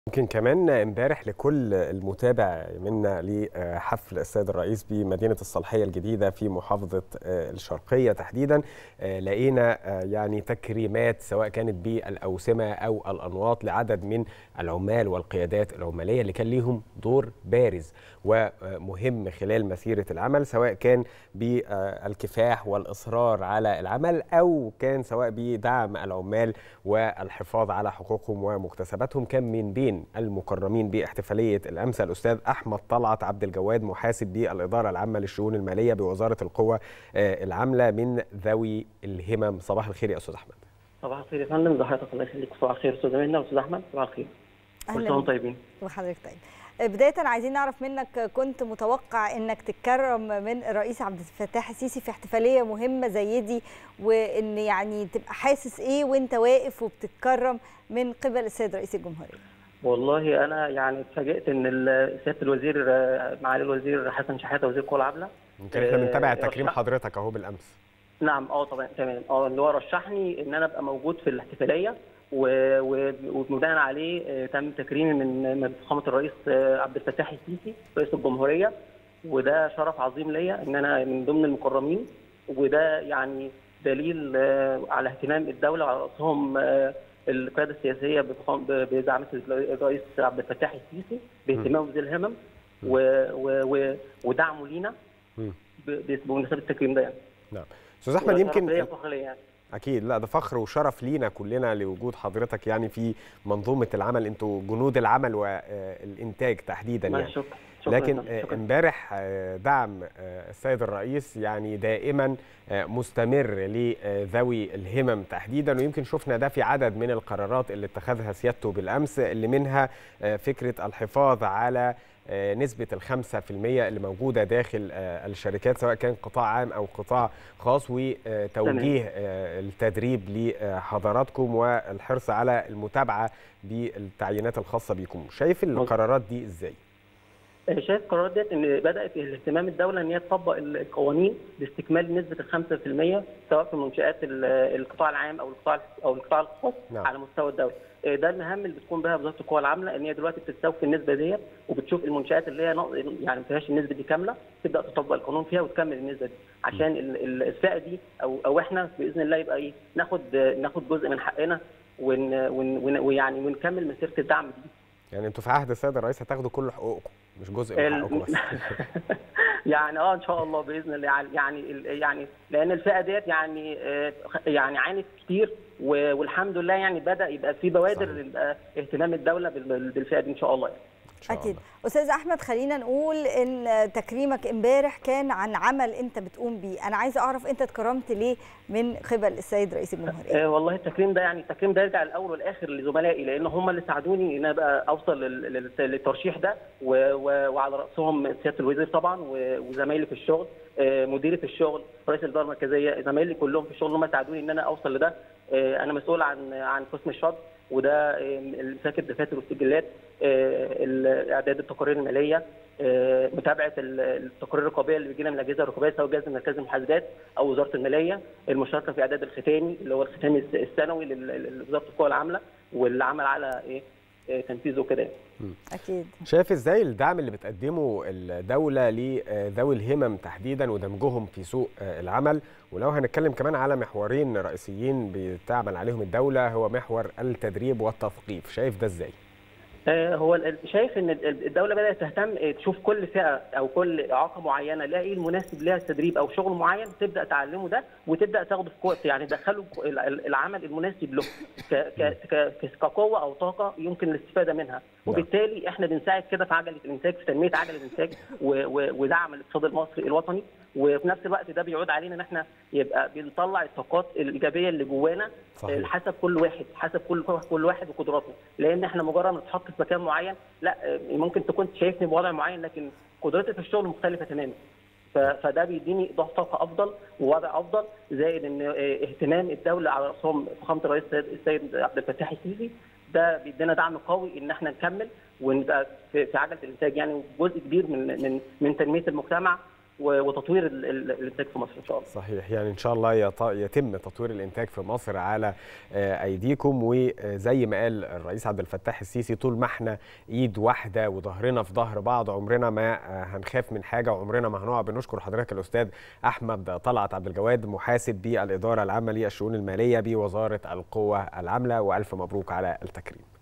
يمكن كمان امبارح لكل المتابع منا لحفل السيد الرئيس بمدينه الصالحيه الجديده في محافظه الشرقيه تحديدا لقينا يعني تكريمات سواء كانت بالاوسمه او الانواط لعدد من العمال والقيادات العماليه اللي كان ليهم دور بارز ومهم خلال مسيره العمل سواء كان بالكفاح والاصرار على العمل او كان سواء بدعم العمال والحفاظ على حقوقهم ومكتسباتهم كان من بين المكرمين باحتفاليه الامس الاستاذ احمد طلعت عبد الجواد محاسب بالاداره العامه للشؤون الماليه بوزاره القوى العامله من ذوي الهمم صباح الخير يا استاذ احمد صباح الخير يا فندم ازي حضرتك الله يخليك صباح الخير استاذ منى واستاذ احمد صباح الخير كل سنه طيبين وحضرتك طيب بدايه عايزين نعرف منك كنت متوقع انك تتكرم من الرئيس عبد الفتاح السيسي في احتفاليه مهمه زي دي وان يعني تبقى حاسس ايه وانت واقف وبتتكرم من قبل السيد رئيس الجمهوريه والله انا يعني اتفاجئت ان سياده الوزير معالي الوزير حسن شحاته وزير القوى العامله يمكن احنا بنتابع تكريم حضرتك اهو بالامس نعم اه طبعا تمام اه اللي هو رشحني ان انا ابقى موجود في الاحتفاليه وبناء عليه تم تكريمي من فخامه الرئيس عبد الفتاح السيسي رئيس الجمهوريه وده شرف عظيم ليا ان انا من ضمن المكرمين وده يعني دليل على اهتمام الدوله وعلى راسهم القياده السياسيه بدعم الرئيس عبد الفتاح السيسي باهتمامه بذي الهمم ودعمه لينا بمناسبه التكريم ده يعني. نعم استاذ احمد يمكن يعني. اكيد لا ده فخر وشرف لينا كلنا لوجود حضرتك يعني في منظومه العمل انتوا جنود العمل والانتاج تحديدا يعني شكرا. شكرا لكن امبارح دعم السيد الرئيس يعني دائما مستمر لذوي الهمم تحديدا ويمكن شفنا ده في عدد من القرارات اللي اتخذها سيادته بالامس اللي منها فكره الحفاظ على نسبة الخمسة في المية اللي موجودة داخل الشركات سواء كان قطاع عام أو قطاع خاص وتوجيه التدريب لحضراتكم والحرص على المتابعة بالتعيينات الخاصة بكم شايف القرارات دي إزاي؟ شايف القرارات ديت ان بدات اهتمام الدوله ان هي تطبق القوانين لاستكمال نسبه ال 5% سواء في منشات القطاع العام او القطاع او القطاع الخاص نعم. على مستوى الدوله. ده المهام اللي بتقوم بها وزاره القوى العامله ان هي دلوقتي بتستوفي النسبه ديت وبتشوف المنشات اللي هي يعني ما فيهاش النسبه دي كامله تبدا تطبق القانون فيها وتكمل النسبه دي عشان الفئه دي او او احنا باذن الله يبقى ايه ناخد ناخد جزء من حقنا ويعني ونكمل مسيره الدعم دي. يعني انتوا في عهد السيد الرئيس هتاخدوا كل حقوقكم مش جزء من حقوقكم بس يعني اه ان شاء الله باذن الله يعني يعني لان الفئه ديت يعني يعني عانت كتير والحمد لله يعني بدا يبقى في بوادر اهتمام الدوله بالفئه دي ان شاء الله يعني. اكيد استاذ احمد خلينا نقول ان تكريمك امبارح كان عن عمل انت بتقوم بيه انا عايزه اعرف انت اتكرمت ليه من قبل السيد رئيس الجمهوريه أه والله التكريم ده يعني التكريم ده يرجع الاول والاخر لزملائي لان هم اللي ساعدوني ان ابقى اوصل للترشيح ده وعلى راسهم سياده الوزير طبعا وزمايلي في الشغل مديري في الشغل رئيس الاداره المركزيه زمايلي كلهم في الشغل هم ساعدوني ان انا اوصل لده انا مسؤول عن عن قسم الشط وده مساك الدفاتر والسجلات اعداد التقارير الماليه متابعه التقارير الرقابيه اللي بيجينا من الاجهزه الرقابيه سواء جهاز مركز المحاسبات او وزاره الماليه المشاركه في اعداد الختامي اللي هو الختامي السنوي لوزاره القوى العامله والعمل على ايه تنفيذه كده اكيد شايف ازاي الدعم اللي بتقدمه الدوله لذوي الهمم تحديدا ودمجهم في سوق العمل ولو هنتكلم كمان على محورين رئيسيين بتعمل عليهم الدوله هو محور التدريب والتثقيف شايف ده ازاي هو شايف ان الدوله بدات تهتم تشوف كل فئه او كل اعاقه معينه لها ايه المناسب لها التدريب او شغل معين تبدا تعلمه ده وتبدا تاخده في قوه يعني تدخله العمل المناسب له كقوه او طاقه يمكن الاستفاده منها وبالتالي احنا بنساعد كده في عجله الانتاج في تنميه عجله الانتاج ودعم الاقتصاد المصري الوطني وفي نفس الوقت ده بيعود علينا ان احنا يبقى بنطلع الطاقات الايجابيه اللي جوانا صحيح. حسب كل واحد حسب كل كل واحد وقدراته لان احنا مجرد ما نتحط في مكان معين لا ممكن تكون شايفني بوضع معين لكن قدرتي في الشغل مختلفه تماما فده بيديني ضغط طاقه افضل ووضع افضل زائد ان اهتمام الدوله على راسهم فخامه الرئيس السيد عبد الفتاح السيسي ده بيدينا دعم قوي ان احنا نكمل ونبقى في عجله الانتاج يعني جزء كبير من من من تنميه المجتمع وتطوير الانتاج في مصر ان شاء الله. صحيح يعني ان شاء الله يتم تطوير الانتاج في مصر على ايديكم وزي ما قال الرئيس عبد الفتاح السيسي طول ما احنا ايد واحده وظهرنا في ظهر بعض عمرنا ما هنخاف من حاجه وعمرنا ما هنقع بنشكر حضرتك الاستاذ احمد طلعت عبد الجواد محاسب بالاداره العامه للشؤون الماليه بوزاره القوى العامله والف مبروك على التكريم.